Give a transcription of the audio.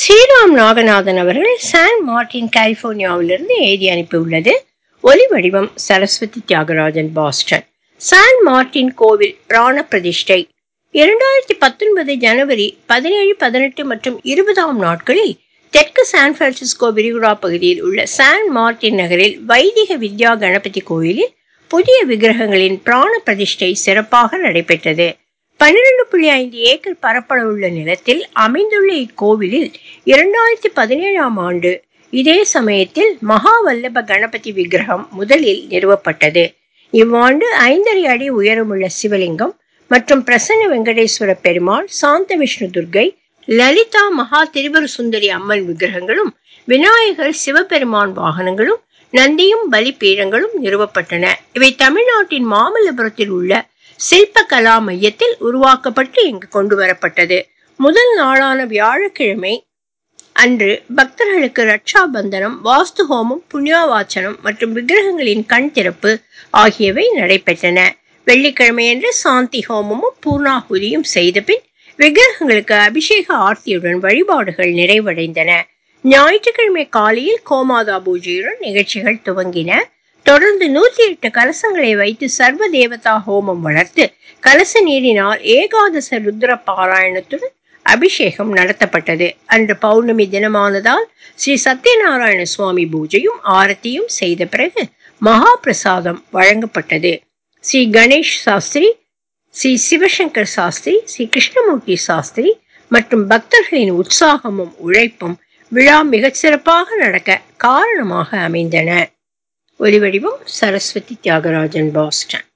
ஸ்ரீராம் நாகநாதன் அவர்கள் San Martin கலிபோர்னியாவிலிருந்து எழுதி அனுப்பியுள்ளது ஒலி வடிவம் Saraswathi Thiagarajan Boston San Martin கோவில் பிராண பிரதிஷ்டை இரண்டாயிரத்தி பத்தொன்பது ஜனவரி பதினேழு பதினெட்டு மற்றும் இருபதாம் நாட்களில் தெற்கு சான் பிரான்சிஸ்கோ விரிகுடா பகுதியில் உள்ள சான் மார்டின் நகரில் வைதிக வித்யா கணபதி கோயிலில் புதிய விக்கிரகங்களின் பிராண பிரதிஷ்டை சிறப்பாக நடைபெற்றது பன்னிரண்டு புள்ளி ஐந்து ஏக்கர் பரப்பளவுள்ள நிலத்தில் அமைந்துள்ள இக்கோவிலில் இரண்டாயிரத்தி பதினேழாம் ஆண்டு இதே சமயத்தில் மகா வல்லப கணபதி விக்கிரகம் முதலில் நிறுவப்பட்டது இவ்வாண்டு ஐந்தரை அடி உயரமுள்ள சிவலிங்கம் மற்றும் பிரசன்ன வெங்கடேஸ்வர பெருமாள் சாந்த விஷ்ணு துர்கை லலிதா மகா திரிபுர சுந்தரி அம்மன் விக்கிரகங்களும் விநாயகர் சிவபெருமான் வாகனங்களும் நந்தியும் பலி பீடங்களும் நிறுவப்பட்டன இவை தமிழ்நாட்டின் மாமல்லபுரத்தில் உள்ள சில்ப கலா மையத்தில் உருவாக்கப்பட்டு இங்கு கொண்டு வரப்பட்டது முதல் நாளான வியாழக்கிழமை அன்று பக்தர்களுக்கு ரட்சா பந்தனம் வாஸ்து ஹோமம் புண்ணியாவாச்சனம் மற்றும் விக்கிரகங்களின் கண் திறப்பு ஆகியவை நடைபெற்றன வெள்ளிக்கிழமையன்று சாந்தி ஹோமமும் பூர்ணாகுதியும் செய்த பின் விக்கிரகங்களுக்கு அபிஷேக ஆர்த்தியுடன் வழிபாடுகள் நிறைவடைந்தன ஞாயிற்றுக்கிழமை காலையில் கோமாதா பூஜையுடன் நிகழ்ச்சிகள் துவங்கின தொடர்ந்து நூத்தி எட்டு கலசங்களை வைத்து சர்வ தேவதா ஹோமம் வளர்த்து கலச நீரினால் ஏகாதச ருத்ர பாராயணத்துடன் அபிஷேகம் நடத்தப்பட்டது அன்று பௌர்ணமி தினமானதால் ஸ்ரீ சத்யநாராயண சுவாமி பூஜையும் ஆரத்தியும் செய்த பிறகு மகா பிரசாதம் வழங்கப்பட்டது ஸ்ரீ கணேஷ் சாஸ்திரி ஸ்ரீ சிவசங்கர் சாஸ்திரி ஸ்ரீ கிருஷ்ணமூர்த்தி சாஸ்திரி மற்றும் பக்தர்களின் உற்சாகமும் உழைப்பும் விழா மிகச் சிறப்பாக நடக்க காரணமாக அமைந்தன ஒலிவடிவம் சரஸ்வதி தியாகராஜன் பாஸ்டன்